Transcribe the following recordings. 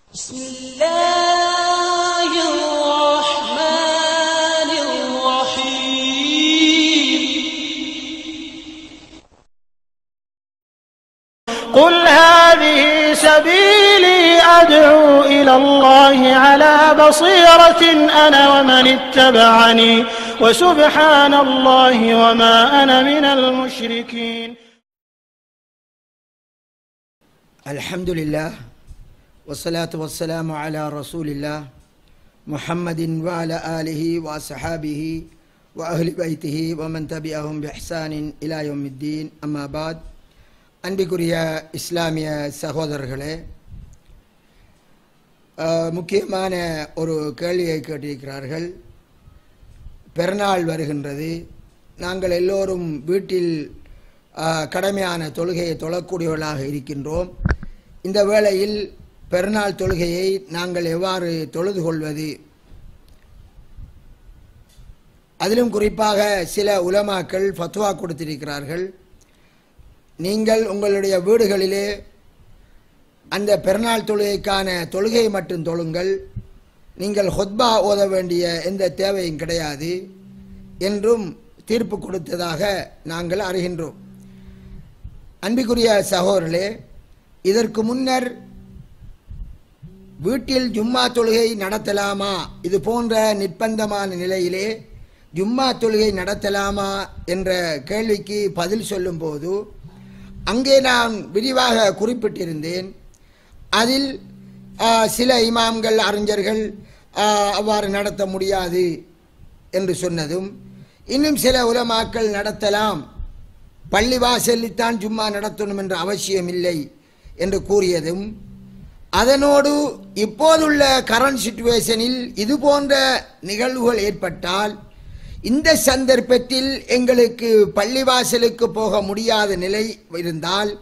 بسم الله الرحمن الرحيم قل هذه سبيلي أدعو إلى الله على بصيرة أنا ومن اتبعني وسبحان الله وما أنا من المشركين الحمد لله والصلاة والسلام على رسول الله محمد وعلى آله وأصحابه وأهل بيته ومن تبعهم بإحسان إلى يوم الدين أما بعد அன்பிற்குரிய இஸ்லாமிய சகோதரர்களே அஹ், முக்கியமான ஒரு கேள்வியை கேட்டிருக்கிறார்கள் பெருநாள் வருகின்றது நாங்கள் எல்லோரும் வீட்டில் அஹ், கடமையான தொழுகையை தொழக்கூடியவர்களாக இருக்கின்றோம் இந்த வேளையில் பெருநாள் தொழுகையை நாங்கள் எவ்வாறு தொழுது கொள்வது அதிலும் குறிப்பாக சில உலமாக்கள் ஃபத்வா கொடுத்திருக்கிறார்கள் நீங்கள் உங்களுடைய வீடுகளிலே அந்த பெருநாள் தொழுகைக்கான தொழுகை மட்டும் தொழுங்கள் நீங்கள் ஹொத்பா ஓத வேண்டிய எந்த தேவையும் கிடையாது என்றும் தீர்ப்பு கொடுத்ததாக நாங்கள் அறிகின்றோம் அன்பிற்குரிய சகோதரர்களே இதற்கு முன்னர் வீட்டில் ஜும்மா தொழுகை நடத்தலாமா இது போன்ற நிர்பந்தமான நிலையிலே ஜும்மா தொழுகை நடத்தலாமா என்ற கேள்விக்கு பதில் சொல்லும்போது அங்கே நான் விரிவாக குறிப்பிட்டிருந்தேன் அதில் ஆ, சில இமாம்கள் அறிஞர்கள் ஆ, அவ்வாறு நடத்த முடியாது என்று சொன்னதும் இன்னும் சில உலமாக்கள் நடத்தலாம் பள்ளிவாசலில்தான் ஜும்மா நடத்தணும் என்ற அவசியம் இல்லை என்று கூறியதும் அதனோடு இப்போதுள்ள கரண்ட் சுச்சுவேஷனில் இது போன்ற நிகழ்வுகள் ஏற்பட்டால் இந்த சந்தர்ப்பத்தில் எங்களுக்கு பள்ளிவாசலுக்கு போக முடியாத நிலை இருந்தால்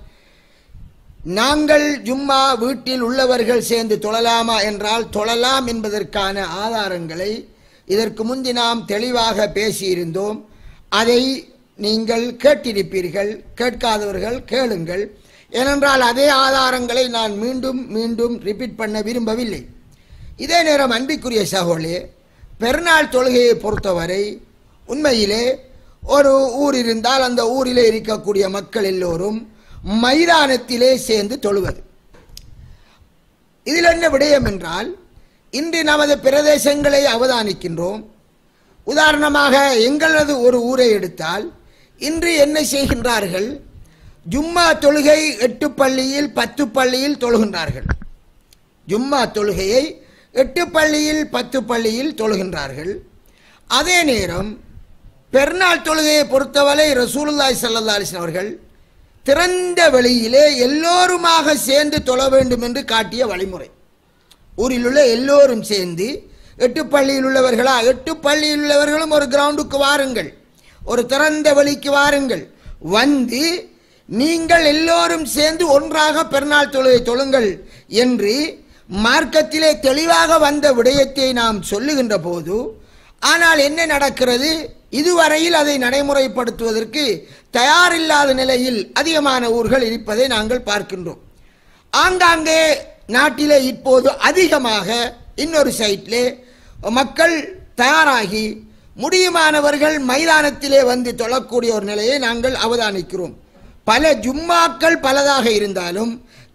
நாங்கள் ஜும்மா வீட்டில் உள்ளவர்கள் சேர்ந்து தொழலாமா என்றால் தொழலாம் என்பதற்கான ஆதாரங்களை இதற்கு முந்தி நாம் தெளிவாக பேசியிருந்தோம் அதை நீங்கள் கேட்டிருப்பீர்கள் கேட்காதவர்கள் கேளுங்கள் ஏனென்றால் அதே ஆதாரங்களை நான் மீண்டும் மீண்டும் ரிப்பீட் பண்ண விரும்பவில்லை இதே நேரம் அன்பிற்குரிய சகோலே பெருநாள் தொழுகையை பொறுத்தவரை உண்மையிலே ஒரு ஊர் இருந்தால் அந்த ஊரிலே இருக்கக்கூடிய மக்கள் எல்லோரும் மைதானத்திலே சேர்ந்து தொழுவது இதில் என்ன விடயம் என்றால் இன்று நமது பிரதேசங்களை அவதானிக்கின்றோம் உதாரணமாக எங்களது ஒரு ஊரை எடுத்தால் இன்று என்ன செய்கின்றார்கள் ஜும்மா தொழுகை எட்டு பள்ளியில் பத்து பள்ளியில் தொழுகின்றார்கள் ஜும்மா தொழுகையை எட்டு பள்ளியில் பத்து பள்ளியில் தொழுகின்றார்கள் அதே நேரம் பெருநாள் தொழுகையை பொறுத்தவரை ரசூலுல்லாய் சல்லா அலிஸ்லாம் அவர்கள் திறந்த வெளியிலே எல்லோருமாக சேர்ந்து தொழ வேண்டும் என்று காட்டிய வழிமுறை ஊரில் உள்ள எல்லோரும் சேர்ந்து எட்டு பள்ளியில் உள்ளவர்களா எட்டு பள்ளியில் உள்ளவர்களும் ஒரு கிரவுண்டுக்கு வாருங்கள் ஒரு திறந்த வெளிக்கு வாருங்கள் வந்து நீங்கள் எல்லோரும் சேர்ந்து ஒன்றாக பெருநாள் தொழுகை தொழுங்கள் என்று மார்க்கத்திலே தெளிவாக வந்த விடயத்தை நாம் சொல்லுகின்ற போது ஆனால் என்ன நடக்கிறது இதுவரையில் அதை நடைமுறைப்படுத்துவதற்கு தயாரில்லாத நிலையில் அதிகமான ஊர்கள் இருப்பதை நாங்கள் பார்க்கின்றோம் ஆங்காங்கே நாட்டிலே இப்போது அதிகமாக இன்னொரு சைட்டிலே மக்கள் தயாராகி முடியுமானவர்கள் மைதானத்திலே வந்து தொழக்கூடிய ஒரு நிலையை நாங்கள் அவதானிக்கிறோம் பல ஜும்மாக்கள் பலதாக இருந்தாலும்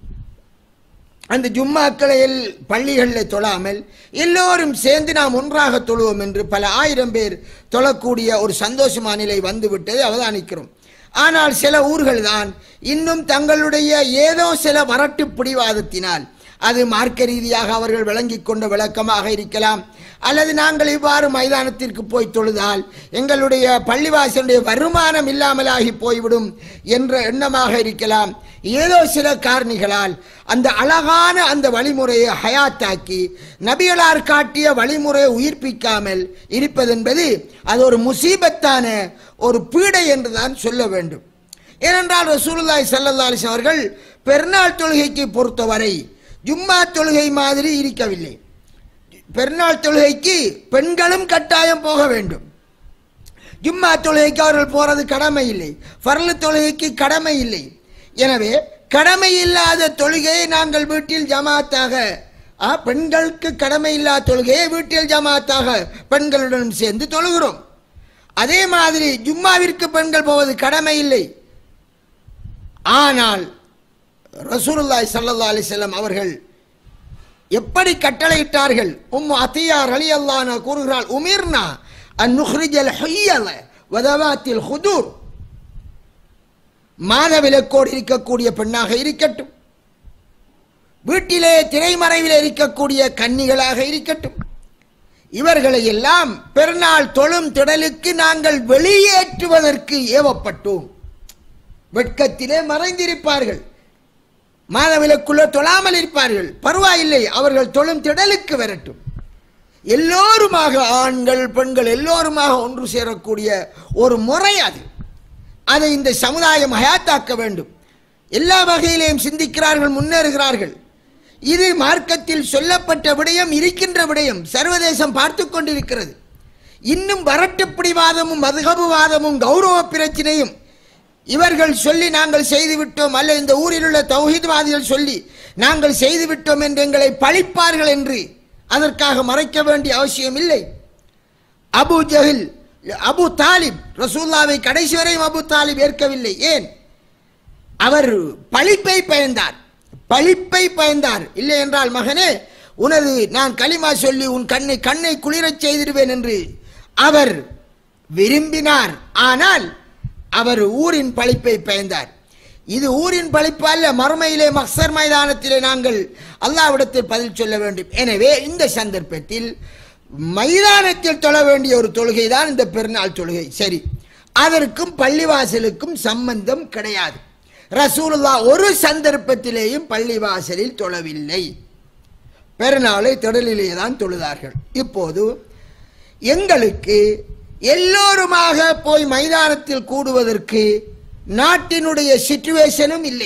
அந்த ஜும்மாக்களை எல்- பள்ளிகளில் தொழாமல் எல்லோரும் சேர்ந்து நாம் ஒன்றாக தொழுவோம் என்று பல ஆயிரம் பேர் தொழக்கூடிய ஒரு சந்தோஷமான நிலை வந்துவிட்டதை அவதானிக்கிறோம் ஆனால் சில ஊர்கள் தான் இன்னும் தங்களுடைய ஏதோ சில வரட்டு பிடிவாதத்தினால் அது மார்க்க ரீதியாக அவர்கள் விளங்கிக் கொண்ட விளக்கமாக இருக்கலாம் அல்லது நாங்கள் இவ்வாறு மைதானத்திற்கு போய் தொழுதால் எங்களுடைய பள்ளிவாசலுடைய வருமானம் இல்லாமலாகி போய்விடும் என்ற எண்ணமாக இருக்கலாம் ஏதோ சில காரணிகளால் அந்த அழகான அந்த வழிமுறையை ஹயாத்தாக்கி நபிகளார் காட்டிய வழிமுறையை உயிர்ப்பிக்காமல் இருப்பதென்பது அது ஒரு முசீபத்தான ஒரு பீடை என்று தான் சொல்ல வேண்டும் ஏனென்றால் ரசூலுல்லாஹி ஸல்லல்லாஹு அலைஹி வஸல்லம் அவர்கள் பெருநாள் தொழுகைக்கு பொறுத்தவரை ஜும்மா தொழுகை மாதிரி இருக்கவில்லை பெருநாள் தொழுகைக்கு பெண்களும் கட்டாயம் போக வேண்டும் ஜும்மா தொழுகைக்கு அவர்கள் போறது கடமை இல்லை ஃபர்லு தொழுகைக்கு கடமை இல்லை எனவே கடமை இல்லாத தொழுகையை நாங்கள் வீட்டில் ஜமாத்தாக ஆ, பெண்களுக்கு கடமை இல்லா தொழுகையை வீட்டில் ஜமாத்தாக பெண்களுடன் சேர்ந்து தொழுகிறோம் அதே மாதிரி ஜும்மாவிற்கு பெண்கள் போவது கடமை இல்லை ஆனால் ரசூலுல்லாஹி ஸல்லல்லாஹு அலைஹி வஸல்லம் அவர்கள் எப்படி கட்டளையிட்டார்கள் உம் அத்தியார் அலி அல்லான கூறுகிறாள் உமிர்னா அன் நுஹ்ரிஜல் ஹுய்யல வதவாத்தில் ஹுதூர் மாதவிலக்கோடு இருக்கக்கூடிய பெண்ணாக இருக்கட்டும் வீட்டிலே திரைமறைவில் இருக்கக்கூடிய கன்னிகளாக இருக்கட்டும் இவர்களை எல்லாம் பெருநாள் தொழும் திடலுக்கு நாங்கள் வெளியேற்றுவதற்கு ஏவப்பட்டோம் வெட்கத்திலே மறைந்திருப்பார்கள் மாதவிலக்குள்ள தொழாமல் இருப்பார்கள் பரவாயில்லை அவர்கள் தொழும் திடலுக்கு வரட்டும் எல்லோருமாக ஆண்கள் பெண்கள் எல்லோருமாக ஒன்று சேரக்கூடிய ஒரு முறை அது அதை இந்த சமுதாயம் ஹயாத்தாக்க வேண்டும் எல்லா வகையிலையும் சிந்திக்கிறார்கள் முன்னேறுகிறார்கள் இது மார்க்கத்தில் சொல்லப்பட்ட விடயம் இருக்கின்ற விடயம் சர்வதேசம் பார்த்து கொண்டிருக்கிறது இன்னும் வரட்டுப்பிடிவாதமும் மதுகபுவாதமும் கௌரவ பிரச்சனையும் இவர்கள் சொல்லி நாங்கள் செய்துவிட்டோம் அல்ல இந்த ஊரில் உள்ள தௌஹீத்வாதிகள் சொல்லி நாங்கள் செய்துவிட்டோம் என்று எங்களை பழிப்பார்கள் என்று அதற்காக மறைக்க வேண்டிய அவசியம் இல்லை அபு ஜஹில் அபு தாலிப் ரசூல்லாவை கடைசி வரையும் அபு தாலிப் ஏற்கவில்லை ஏன் அவர் பழிப்பை பயந்தார் பழிப்பை பயந்தார் இல்லை என்றால் மகனே உனது நான் களிமா சொல்லி உன் கண்ணை கண்ணை குளிரச் செய்திருவேன் என்று அவர் விரும்பினார் ஆனால் அவர் ஊரின் பழிப்பை பயந்தார் இது ஊரின் பழிப்பு அல்ல மறுமையிலே மக்சர் மைதானத்திலே நாங்கள் அல்லாவிடத்தில் பதில் சொல்ல வேண்டும் எனவே இந்த சந்தர்ப்பத்தில் மைதானத்தில் தொழ வேண்டிய ஒரு தொழுகை தான் இந்த பெருநாள் தொழுகை சரி அதற்கும் பள்ளிவாசலுக்கும் சம்பந்தம் கிடையாது ரசூலுல்லா ஒரு சந்தர்ப்பத்திலேயும் பள்ளிவாசலில் தொழவில்லை பெருநாளை திடலிலே தான் தொழுதார்கள் இப்போது எங்களுக்கு எல்லோருமாக போய் மைதானத்தில் கூடுவதற்கு நாட்டினுடைய சிச்சுவேஷனும் இல்லை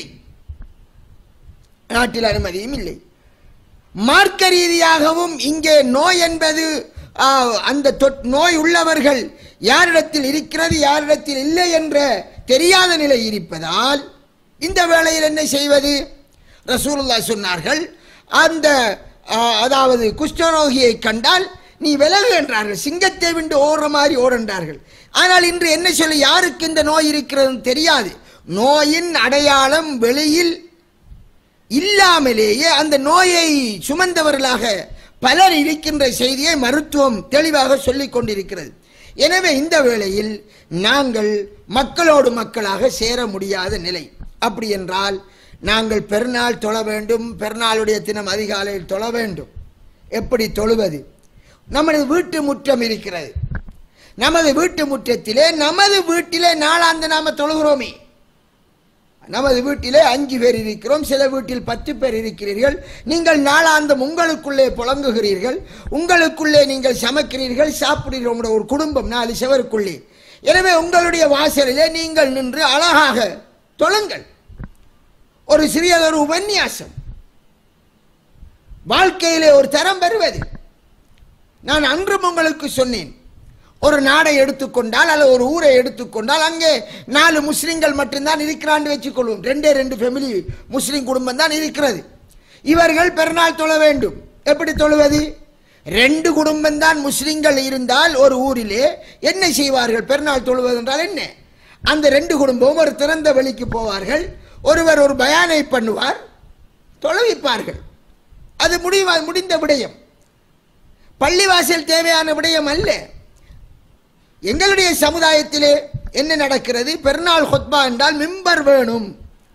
நாட்டில் அனுமதியும் இல்லை மார்க்க ரீதியாகவும் இங்கே நோய் என்பது ஆ, அந்த தொட்- நோய் உள்ளவர்கள் யாரிடத்தில் இருக்கிறது யாரிடத்தில் இல்லை என்ற தெரியாத நிலை இருப்பதால் இந்த வேளையில் என்ன செய்வது ரசூலுல்லாஹ் சொன்னார்கள் அந்த ஆ, அதாவது குஷ்டரோகியை கண்டால் நீ விலகு என்றார்கள் சிங்கத்தை விண்டு ஓடுற மாதிரி ஓடுன்றார்கள் ஆனால் இன்று என்ன சொல்லி யாருக்கு இந்த நோய் இருக்கிறதுன்னு தெரியாது நோயின் அடையாளம் வெளியில் இல்லாமலேயே அந்த நோயை சுமந்தவர்களாக பலர் இருக்கின்ற செய்தியை மருத்துவம் தெளிவாக சொல்லிக் கொண்டிருக்கிறது எனவே இந்த வேளையில் நாங்கள் மக்களோடு மக்களாக சேர முடியாத நிலை அப்படி என்றால் நாங்கள் பெருநாள் தொழ வேண்டும் பெருநாளுடைய தினம் அதிகாலையில் தொழ வேண்டும் எப்படி தொழுவது நமது வீட்டு முற்றம் இருக்கிறது நமது வீட்டு முற்றத்திலே நமது வீட்டிலே நாளாந்து நாம தொழுகிறோமே நமது வீட்டிலே அஞ்சு பேர் இருக்கிறோம் சில வீட்டில் பத்து பேர் இருக்கிறீர்கள் நீங்கள் நாளாந்தம் உங்களுக்குள்ளே புழங்குகிறீர்கள் உங்களுக்குள்ளே நீங்கள் சமைக்கிறீர்கள் சாப்பிடுகிறீர்கள் உங்களுடைய ஒரு குடும்பம் நாலு செவருக்குள்ளே எனவே உங்களுடைய வாசலிலே நீங்கள் நின்று அழகாக தொழுங்கள் ஒரு சிறியதொரு உபன்யாசம் வாழ்க்கையிலே ஒரு தரம் பெறுவது நான் அன்றும் உங்களுக்கு சொன்னேன் ஒரு நாடை எடுத்துக்கொண்டால் அல்லது ஒரு ஊரை எடுத்துக்கொண்டால் அங்கே நாலு முஸ்லிம்கள் மட்டும்தான் இருக்கிறான்னு வச்சுக்கொள்வோம் ரெண்டே ரெண்டு ஃபேமிலி முஸ்லிம் குடும்பம் தான் இருக்கிறது இவர்கள் பெருநாள் தொழ வேண்டும் எப்படி தொழுவது ரெண்டு குடும்பம் தான் முஸ்லிம்கள் இருந்தால் ஒரு ஊரிலே என்ன செய்வார்கள் பெருநாள் தொழுவது என்றால் என்ன அந்த ரெண்டு குடும்பமும் ஒரு திறந்த வெளிக்கு போவார்கள் ஒருவர் ஒரு பயானை பண்ணுவார் தொழுவிப்பார்கள் அது முடிவா முடிந்த விடயம் பள்ளிவாசல் தேவையான விடயம் அல்ல எங்களுடைய சமுதாயத்திலே என்ன நடக்கிறது பெருநாள் ஹொத்பா என்றால் மிம்பர் வேணும்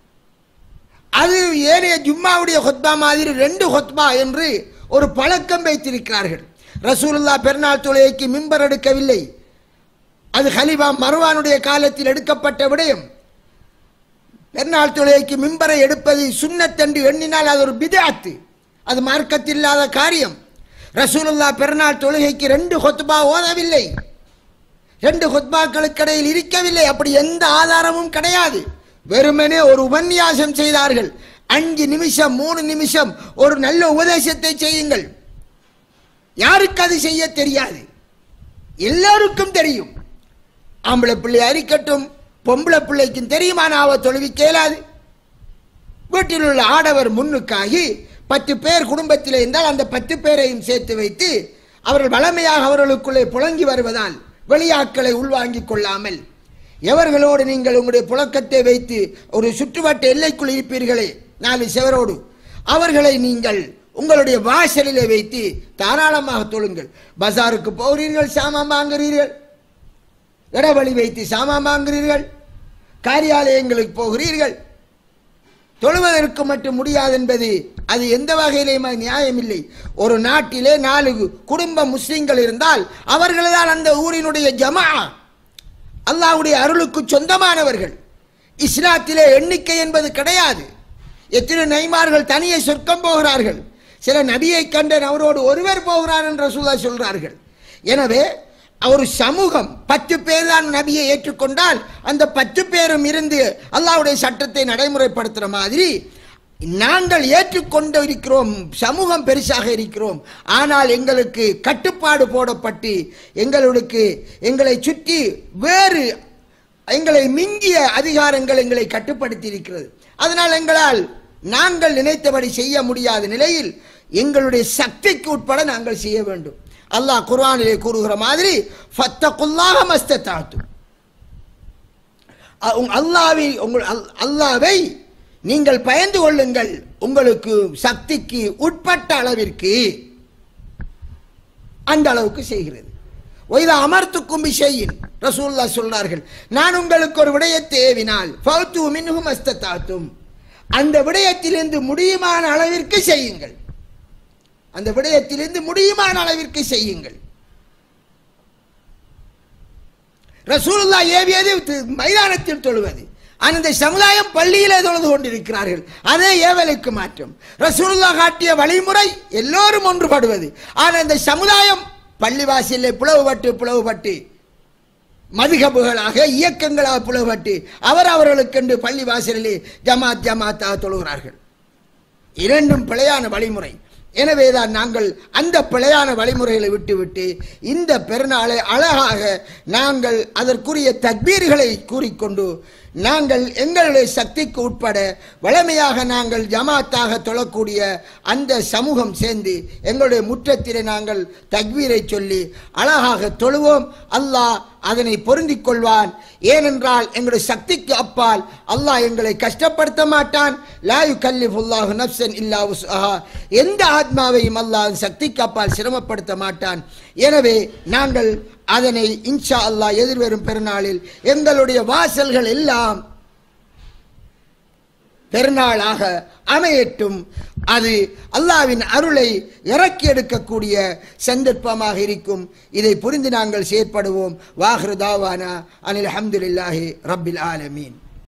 அது ஏனைய ஜும்மாவுடைய ஹொத்பா மாதிரி ரெண்டு ஹொத்பா என்று ஒரு பழக்கம் வைத்திருக்கிறார்கள் ரசூலுல்லா பெருநாள் தொழுகைக்கு மிம்பர் எடுக்கவில்லை அது ஹலிபா மருவானுடைய காலத்தில் எடுக்கப்பட்ட விடயம் பெருநாள் தொழுகைக்கு மிம்பரை எடுப்பது சுண்ணத்தென்று எண்ணினால் அது ஒரு பிதாத்து அது மார்க்கத்தில் இல்லாத காரியம் ரசூலுல்லா பெருநாள் தொழுகைக்கு ரெண்டு ஹொத்பா ஓதவில்லை ரெண்டு ஹுத்பாக்களுக்கு இடையில் இருக்கவில்லை அப்படி எந்த ஆதாரமும் கிடையாது வெறுமனே ஒரு உபன்யாசம் செய்தார்கள் அஞ்சு நிமிஷம் மூணு நிமிஷம் ஒரு நல்ல உபதேசத்தை செய்யுங்கள் யாருக்கு அது செய்ய தெரியாது எல்லாருக்கும் தெரியும் ஆம்பளை பிள்ளை அறிக்கட்டும் பொம்பளை பிள்ளைக்கும் தெரியுமா நான் அவ தொழுவிக்க இயலாது வீட்டில் உள்ள ஆடவர் முன்னுக்காகி பத்து பேர் குடும்பத்தில் இருந்தால் அந்த பத்து பேரையும் சேர்த்து வைத்து அவர்கள் வளமையாக அவர்களுக்குள்ளே புழங்கி வருவதால் வெளியாட்களை உள்வாங்கிக் கொள்ளாமல் எவர்களோடு நீங்கள் உங்களுடைய புழக்கத்தை வைத்து ஒரு சுற்றுவட்ட எல்லைக்குள் இருப்பீர்களே நாலு செவரோடு அவர்களை நீங்கள் உங்களுடைய வாசலிலே வைத்து தாராளமாக தொழுங்கள் பஜாருக்கு போகிறீர்கள் சாமான் வாங்குறீர்கள் இடவழி வைத்து சாமான் வாங்குறீர்கள் காரியாலயங்களுக்கு போகிறீர்கள் தொழுவதற்கு மட்டும் முடியாது என்பது அது எந்த வகையிலேயும் அது நியாயமில்லை ஒரு நாட்டிலே நாலு குடும்ப முஸ்லிம்கள் இருந்தால் அவர்கள்தான் அந்த ஊரினுடைய ஜமா அல்லாஹ்வுடைய அருளுக்கு சொந்தமானவர்கள் இஸ்லாத்திலே எண்ணிக்கை என்பது கிடையாது எத்தனை நைமார்கள் தனியே சொர்க்கம் போகிறார்கள் சில நபியை கண்டன் அவரோடு ஒருவர் போகிறார் என்ற சூழா சொல்றார்கள் எனவே ஒரு சமூகம் பத்து பேர் தான் நபியை ஏற்றுக்கொண்டால் அந்த பத்து பேரும் இருந்து அல்லாஹ்வுடைய சட்டத்தை நடைமுறைப்படுத்துகிற மாதிரி நாங்கள் ஏற்றுக்கொண்டு இருக்கிறோம் சமூகம் பெருசாக இருக்கிறோம் ஆனால் எங்களுக்கு கட்டுப்பாடு போடப்பட்டு எங்களுக்கு எங்களை சுற்றி வேறு எங்களை மிஞ்சிய அதிகாரங்கள் எங்களை கட்டுப்படுத்தி இருக்கிறது அதனால் எங்களால் நாங்கள் நினைத்தபடி செய்ய முடியாத நிலையில் எங்களுடைய சக்திக்கு உட்பட நாங்கள் செய்ய வேண்டும் அல்லாஹ் குர்ஆனிலே கூறுகிற மாதிரி ஃபத்தகுல்லாஹ மஸ்ததாத்து அல்லாவை உங்கள் அல்- அல்லாவை நீங்கள் பயந்து கொள்ளுங்கள் உங்களுக்கு சக்திக்கு உட்பட்ட அளவிற்கு அந்த அளவுக்கு செய்கிறது ஒய்தா அமர்த்துக்கும் விஷயின் ரசூல்லா சொல்றார்கள் நான் உங்களுக்கு ஒரு விடயத்தை ஏவினால் ஃபௌத்து மின்ஹும் அஸ்தத்தாத்தும் அந்த விடயத்திலிருந்து முடியுமான அளவிற்கு செய்யுங்கள் அந்த விடயத்திலிருந்து முடியுமான அளவிற்கு செய்யுங்கள் ரசூலுல்லா ஏவியது தி- மைதானத்தில் தொழுவது ஆனால் இந்த சமுதாயம் பள்ளியிலே தொழுது கொண்டிருக்கிறார்கள் அதே ஏவலுக்கு மாற்றம் ரசூலுல்லா காட்டிய வழிமுறை எல்லோரும் ஒன்றுபடுவது ஆனால் இந்த சமுதாயம் பள்ளிவாசலிலே பிளவுபட்டு பிளவுபட்டு மதுகபுகளாக இயக்கங்களாக பிளவுபட்டு அவர் அவர்களுக்கென்று பள்ளி வாசலிலே ஜமாத் ஜமாத்தாக தொழுகிறார்கள் இரண்டும் பிழையான வழிமுறை எனவேதான் நாங்கள் அந்த பிழையான வழிமுறைகளை விட்டுவிட்டு இந்த பெருநாளை அழகாக நாங்கள் அதற்குரிய தக்பீர்களை கூறிக்கொண்டு நாங்கள் எங்களுடைய சக்திக்கு உட்பட வளமையாக நாங்கள் ஜமாத்தாக தொழக்கூடிய அந்த சமூகம் சேர்ந்து எங்களுடைய முற்றத்திலே நாங்கள் தக்பீரை சொல்லி அழகாக தொழுவோம் அல்லாஹ் அதனை பொருந்திக் கொள்வான் ஏனென்றால் எங்களுடைய சக்திக்கு அப்பால் அல்லாஹ் எங்களை கஷ்டப்படுத்த மாட்டான் லாயு கல்லிஃபுல்லாஹு நப்சன் இல்லா உஸ்அஹா எந்த ஆத்மாவையும் அல்லாஹ் அதன் சக்திக்கு அப்பால் சிரமப்படுத்த மாட்டான் எனவே நாங்கள் அதனை இன்ஷா அல்லாஹ் எதிர்வரும் பெருநாளில் எங்களுடைய வாசல்கள் எல்லாம் பெருநாளாக அமையட்டும் அது அல்லாவின் அருளை இறக்கி எடுக்கக்கூடிய சந்தர்ப்பமாக இருக்கும் இதை புரிந்து நாங்கள் செயற்படுவோம் வாஹ்ரு தாவானா அனில் அஹமதுல்லாஹி ரப்பில் ஆலமீன்